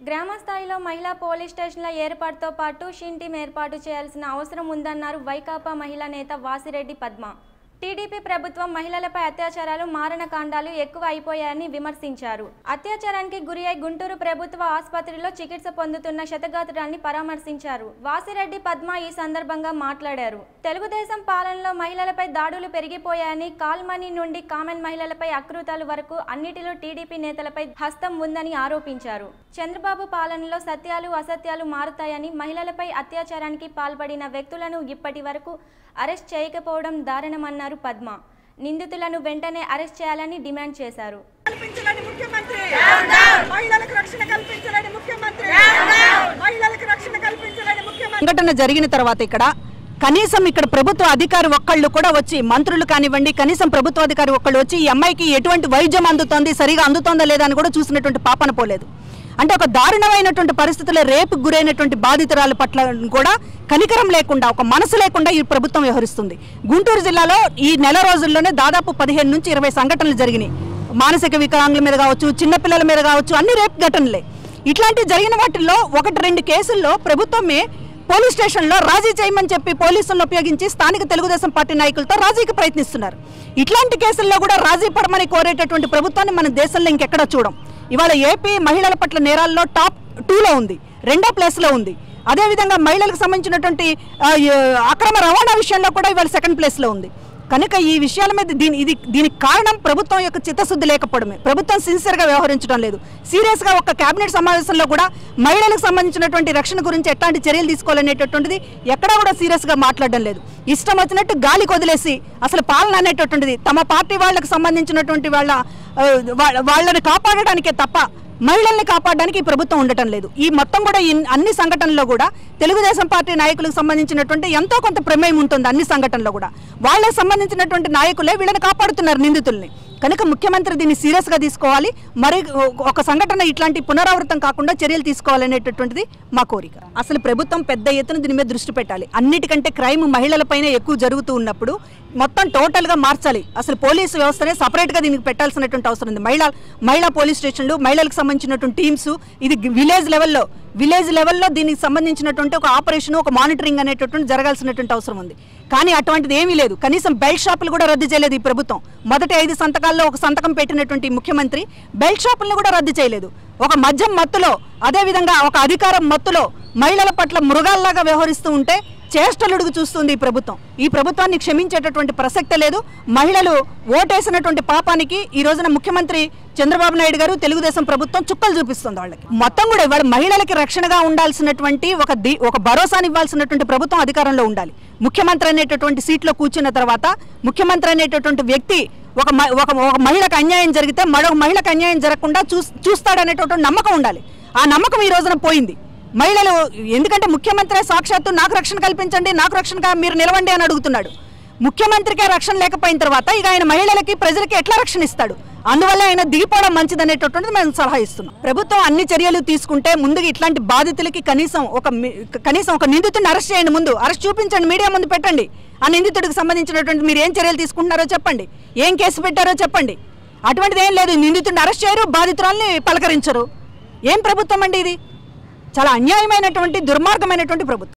గ్రామ స్థాయిలో మహిళా పోలీస్ స్టేషన్ల ఏర్పాటుతో పాటు షీన్ టీం ఏర్పాటు చేయాల్సిన అవసరం ఉందన్నారు వైకాపా మహిళా నేత వాసిరెడ్డి పద్మ టీడీపీ ప్రభుత్వం మహిళలపై అత్యాచారాలు మారణకాండాలు ఎక్కువ అయిపోయాయని విమర్శించారు అత్యాచారానికి గురి అయి గుంటూరు ప్రభుత్వ ఆసుపత్రిలో చికిత్స పొందుతున్న శతగాతురాన్ని పరామర్శించారు వాసిరెడ్డి పద్మ ఈ సందర్భంగా మాట్లాడారు తెలుగుదేశం పాలనలో మహిళలపై దాడులు పెరిగిపోయాయని కాల్మనీ నుండి కామన్ మహిళలపై అకృతాలు వరకు అన్నిటిలో టీడీపీ నేతలపై హస్తం ఉందని ఆరోపించారు చంద్రబాబు పాలనలో సత్యాలు అసత్యాలు మారుతాయని మహిళలపై అత్యాచారానికి పాల్పడిన వ్యక్తులను ఇప్పటి వరకు అరెస్ట్ చేయకపోవడం దారుణమన్నారు పద్మ నిందితులను వెంటనే అరెస్ట్ చేయాలని డిమాండ్ చేశారు కల్పించలేని ముఖ్యమంత్రి మహిళలకు రక్షణ కల్పించలేని ముఖ్యమంత్రి మహిళలకు రక్షణ కల్పించలేని ముఖ్యమంత్రి సంఘటన జరిగిన తర్వాత ఇక్కడ కనీసం ఇక్కడ ప్రభుత్వ అధికారి ఒక్కళ్ళు కూడా వచ్చి మంత్రులు కానివ్వండి కనీసం ప్రభుత్వ అధికారి ఒక్కళ్ళు వచ్చి ఈ అమ్మాయికి ఎటువంటి వైద్యం అందుతోంది సరిగా అందుతోందా లేదా అని కూడా చూసినటువంటి పాపన పోలేదు అంటే ఒక దారుణమైనటువంటి పరిస్థితుల్లో రేపు గురైనటువంటి బాధితురాల పట్ల కూడా కనికరం లేకుండా ఒక మనసు లేకుండా ఈ ప్రభుత్వం వ్యవహరిస్తుంది గుంటూరు జిల్లాలో ఈ నెల రోజుల్లోనే దాదాపు పదిహేను నుంచి ఇరవై సంఘటనలు జరిగినాయి మానసిక వికలాంగుల మీద కావచ్చు చిన్నపిల్లల మీద కావచ్చు అన్ని రేపు ఘటనలే ఇట్లాంటి జరిగిన వాటిల్లో ఒకటి రెండు కేసుల్లో ప్రభుత్వమే పోలీస్ స్టేషన్లో రాజీ చేయమని చెప్పి పోలీసులను ఉపయోగించి స్థానిక తెలుగుదేశం పార్టీ నాయకులతో రాజీకి ప్రయత్నిస్తున్నారు ఇట్లాంటి కేసుల్లో కూడా రాజీ పడమని కోరేటటువంటి ప్రభుత్వాన్ని మన దేశంలో ఇంకెక్కడా చూడం ఇవాళ ఏపీ మహిళల పట్ల నేరాల్లో టాప్ టూలో ఉంది రెండో ప్లేస్లో ఉంది అదేవిధంగా మహిళలకు సంబంధించినటువంటి ఆ, ఈ, అక్రమ రవాణా విషయంలో కూడా ఇవాళ సెకండ్ ప్లేస్లో ఉంది కనుక ఈ విషయాల మీద దీని ఇది దీనికి కారణం ప్రభుత్వం యొక్క చిత్తశుద్ధి లేకపోవడమే ప్రభుత్వం సిన్సియర్గా వ్యవహరించడం లేదు సీరియస్గా ఒక కేబినెట్ సమావేశంలో కూడా మహిళలకు సంబంధించినటువంటి రక్షణ గురించి ఎట్లాంటి చర్యలు తీసుకోవాలనేటటువంటిది ఎక్కడా కూడా సీరియస్గా మాట్లాడడం లేదు ఇష్టం వచ్చినట్టు గాలికి వదిలేసి అసలు పాలన అనేటటువంటిది తమ పార్టీ వాళ్ళకి సంబంధించినటువంటి వాళ్ళ ఆ, వాళ్ళ- వాళ్ళని కాపాడడానికే తప్ప మహిళల్ని కాపాడడానికి ఈ ప్రభుత్వం ఉండటం లేదు ఈ మొత్తం కూడా ఈ అన్ని సంఘటనల్లో కూడా తెలుగుదేశం పార్టీ నాయకులకు సంబంధించినటువంటి ఎంతో కొంత ప్రమేయం ఉంటుంది అన్ని సంఘటనలో కూడా వాళ్ళకి సంబంధించినటువంటి నాయకులే వీళ్ళని కాపాడుతున్నారు నిందితుల్ని కనుక ముఖ్యమంత్రి దీన్ని సీరియస్గా తీసుకోవాలి మరి ఒక సంఘటన ఇట్లాంటి పునరావృతం కాకుండా చర్యలు తీసుకోవాలనేటటువంటిది మా కోరిక అసలు ప్రభుత్వం పెద్ద ఎత్తున దీని మీద దృష్టి పెట్టాలి అన్నిటికంటే క్రైమ్ మహిళలపైన ఎక్కువ జరుగుతూ ఉన్నప్పుడు మొత్తం టోటల్గా మార్చాలి అసలు పోలీసు వ్యవస్థనే సపరేట్గా దీనికి పెట్టాల్సినటువంటి అవసరం ఉంది మహిళా మహిళా పోలీస్ స్టేషన్లు మహిళలకు సంబంధించినటువంటి టీమ్స్ ఇది విలేజ్ లెవెల్లో విలేజ్ లెవెల్లో దీనికి సంబంధించినటువంటి ఒక ఆపరేషన్ ఒక మానిటరింగ్ అనేటటువంటి జరగాల్సినటువంటి అవసరం ఉంది కానీ అటువంటిది ఏమీ లేదు కనీసం బెల్ట్ షాపులు కూడా రద్దు చేయలేదు ఈ ప్రభుత్వం మొదటి ఐదు సంతకాల్లో ఒక సంతకం పెట్టినటువంటి ముఖ్యమంత్రి బెల్ట్ షాపులను కూడా రద్దు చేయలేదు ఒక మద్యం మత్తులో అదేవిధంగా ఒక అధికారం మత్తులో మహిళల పట్ల మృగాల్లాగా వ్యవహరిస్తూ ఉంటే చేష్టలుడుగు చూస్తుంది ఈ ప్రభుత్వం ఈ ప్రభుత్వాన్ని క్షమించేటటువంటి ప్రసక్తే లేదు మహిళలు ఓటేసినటువంటి పాపానికి ఈ రోజున ముఖ్యమంత్రి చంద్రబాబు నాయుడు గారు తెలుగుదేశం ప్రభుత్వం చుక్కలు చూపిస్తుంది వాళ్ళకి మొత్తం కూడా ఇవాళ మహిళలకి రక్షణగా ఉండాల్సినటువంటి ఒక ది ఒక భరోసాని ఇవ్వాల్సినటువంటి ప్రభుత్వం అధికారంలో ఉండాలి ముఖ్యమంత్రి అనేటటువంటి సీట్లో కూర్చున్న తర్వాత ముఖ్యమంత్రి అనేటటువంటి వ్యక్తి ఒక మ- ఒక ఒక మహిళకు అన్యాయం జరిగితే మరొక మహిళకు అన్యాయం జరగకుండా చూ చూస్తాడనేటటువంటి నమ్మకం ఉండాలి ఆ నమ్మకం ఈ రోజున పోయింది మహిళలు ఎందుకంటే ముఖ్యమంత్రి సాక్షాత్తు నాకు రక్షణ కల్పించండి నాకు రక్షణ మీరు నిలవండి అని అడుగుతున్నాడు ముఖ్యమంత్రికే రక్షణ లేకపోయిన తర్వాత ఇక ఆయన మహిళలకి ప్రజలకి ఎట్లా రక్షణ ఇస్తాడు అందువల్ల ఆయన దిగిపోవడం మంచిదనేటటువంటిది మేము సలహా ఇస్తున్నాం ప్రభుత్వం అన్ని చర్యలు తీసుకుంటే ముందుగా ఇట్లాంటి బాధితులకి కనీసం ఒక మి- కనీసం ఒక నిందితుడిని అరెస్ట్ చేయండి ముందు అరెస్ట్ చూపించండి మీడియా ముందు పెట్టండి ఆ నిందితుడికి సంబంధించినటువంటి మీరు ఏం చర్యలు తీసుకుంటున్నారో చెప్పండి ఏం కేసు పెట్టారో చెప్పండి అటువంటిది ఏం లేదు నిందితుడిని అరెస్ట్ చేయరు బాధితురాల్ని పలకరించరు ఏం ప్రభుత్వం అండి ఇది చాలా అన్యాయమైనటువంటి దుర్మార్గమైనటువంటి ప్రభుత్వం